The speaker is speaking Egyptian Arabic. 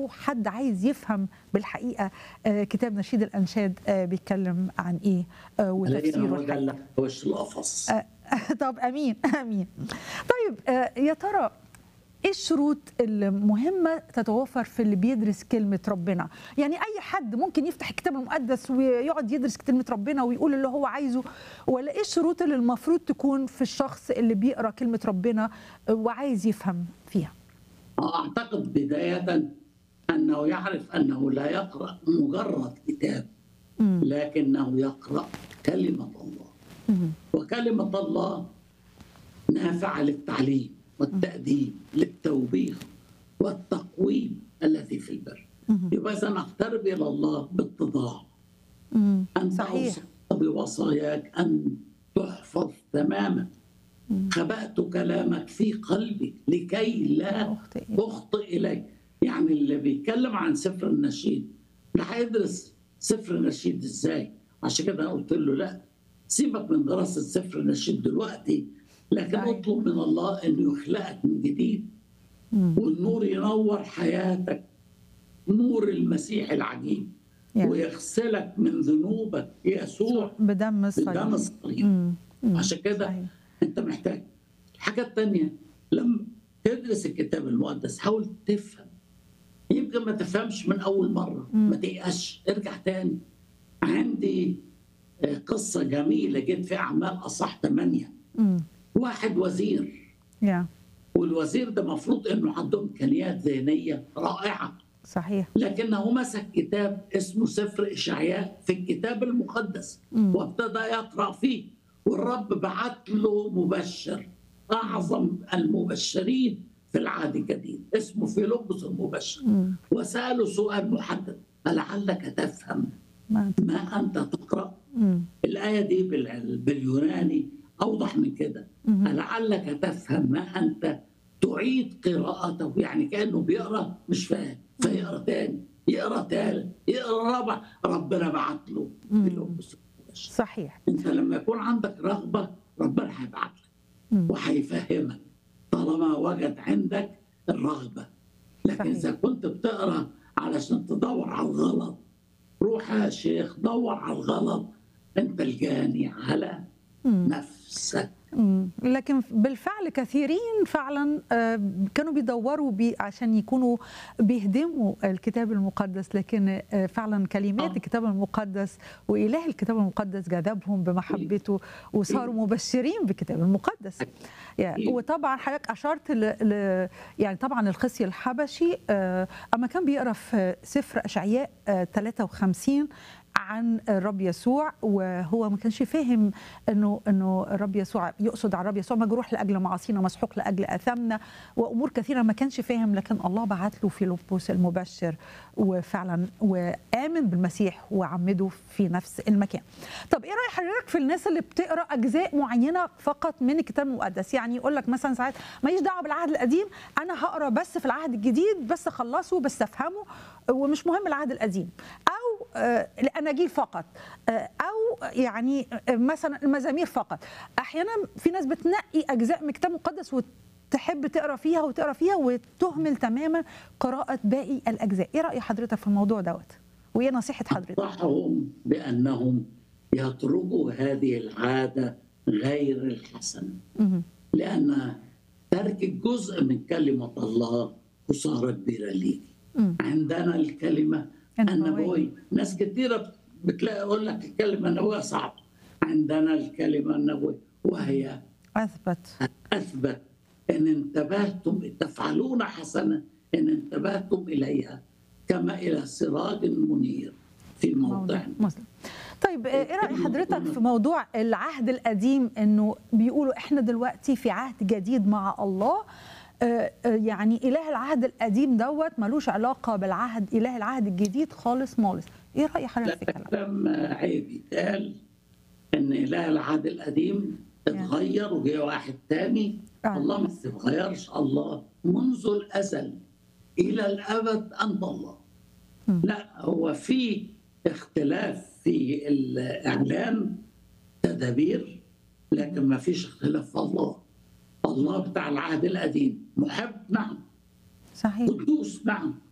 لو حد عايز يفهم بالحقيقه آه، كتاب نشيد الانشاد آه، بيتكلم عن ايه آه، لقينا وتفسيره هو ده الحقيقي اللي وش القفص آه، طب امين امين طيب آه، يا ترى ايه الشروط المهمه تتوفر في اللي بيدرس كلمه ربنا يعني اي حد ممكن يفتح الكتاب المقدس ويقعد يدرس كلمه ربنا ويقول اللي هو عايزه ولا ايه الشروط اللي المفروض تكون في الشخص اللي بيقرا كلمه ربنا وعايز يفهم فيها أعتقد بداية أنه يعرف أنه لا يقرأ مجرد كتاب مم. لكنه يقرأ كلمة الله مم. وكلمة الله نافعة للتعليم والتأديب للتوبيخ والتقويم الذي في البر مم. يبقى إذا أقترب إلى الله باتضاع مم. أن صحيح توصى بوصاياك أن تحفظ تماما خبأت كلامك في قلبي لكي لا أخطئ. أخطئ إليك يعني اللي بيتكلم عن سفر النشيد ده هيدرس سفر النشيد إزاي عشان كده أنا قلت له لا سيبك من دراسة سفر النشيد دلوقتي لكن صحيح. اطلب من الله انه يخلقك من جديد مم. والنور ينور حياتك نور المسيح العجيب يعني. ويغسلك من ذنوبك يسوع بدم الصليب بدم الصليب مم. مم. عشان كده صحيح. انت محتاج الحاجه الثانيه لما تدرس الكتاب المقدس حاول تفهم يمكن ما تفهمش من اول مره ما تيأسش ارجع تاني عندي آه، قصه جميله جت في اعمال اصح 8 مم. واحد وزير يا والوزير ده مفروض انه عنده امكانيات ذهنيه رائعه صحيح لكنه مسك كتاب اسمه سفر اشعياء في الكتاب المقدس مم. وابتدى يقرا فيه والرب بعت له مبشر اعظم المبشرين في العهد الجديد اسمه فيلبس المبشر مم. وساله سؤال محدد فلعلك تفهم ما أنت- ما انت تقرا مم. الآية دي بال- باليوناني أوضح من كده مهم. لعلك تفهم ما أنت تعيد قراءته يعني كأنه بيقرأ مش فاهم فيقرأ تاني يقرأ تالت يقرأ رابع ربنا بعت له مم. فيلبس. صحيح أنت لما يكون عندك رغبة ربنا هيبعت لك مم. وهيفهمك طالما وجد عندك الرغبة لكن صحيح. إذا كنت بتقرأ علشان تدور على الغلط روح يا شيخ دور على الغلط أنت الجاني على مم. نفسك مم. لكن بالفعل كثيرين فعلا آه، كانوا بيدوروا بي عشان يكونوا بيهدموا الكتاب المقدس لكن آه، فعلا كلمات آه. الكتاب المقدس وإله الكتاب المقدس جذبهم بمحبته وصاروا مبشرين بالكتاب المقدس يعني أكيد. وطبعا حضرتك أشرت ل... ل... يعني طبعا الخصي الحبشي آه، أما كان بيقرأ في سفر أشعياء آه، 53 عن الرب يسوع وهو ما كانش فاهم انه انه الرب يسوع يقصد على الرب يسوع مجروح لاجل معاصينا مسحوق لاجل اثامنا وامور كثيره ما كانش فاهم لكن الله بعت له فيلبس المبشر وفعلا وامن بالمسيح وعمده في نفس المكان. طب ايه راي حضرتك في الناس اللي بتقرا اجزاء معينه فقط من الكتاب المقدس يعني يقول لك مثلا ساعات ماليش دعوه بالعهد القديم انا هقرا بس في العهد الجديد بس اخلصه بس افهمه ومش مهم العهد القديم او آه، الاناجيل فقط آه، او يعني آه، مثلا المزامير فقط احيانا في ناس بتنقي اجزاء من الكتاب المقدس وتحب تقرا فيها وتقرا فيها وتهمل تماما قراءه باقي الاجزاء ايه راي حضرتك في الموضوع دوت وايه نصيحه حضرتك أنصحهم بأنهم يتركوا هذه العادة غير الحسنة مهم. لأن ترك جزء من كلمة الله خسارة كبيرة ليك مم. عندنا الكلمة النبوية. النبوية ناس كثيرة بتلاقي يقول لك الكلمة النبوية صعبة عندنا الكلمة النبوية وهي اثبت أثبت إن انتبهتم تفعلون حسنا إن انتبهتم إليها كما إلى سراج منير في موضوع موضع مسلم طيب آه، ايه راي حضرتك في موضوع العهد القديم انه بيقولوا احنا دلوقتي في عهد جديد مع الله آه، آه، يعني اله العهد القديم دوت ملوش علاقه بالعهد اله العهد الجديد خالص مالص ايه راي لا حضرتك في الكلام كلام عيب يتقال إن إله العهد القديم اتغير وجه واحد تاني آه. الله ما تتغيرش الله منذ الأزل إلى الأبد أنت الله مم. لا هو في اختلاف في الإعلان تدابير لكن ما فيش اختلاف في الله الله بتاع العهد القديم محب نعم صحيح قدوس نعم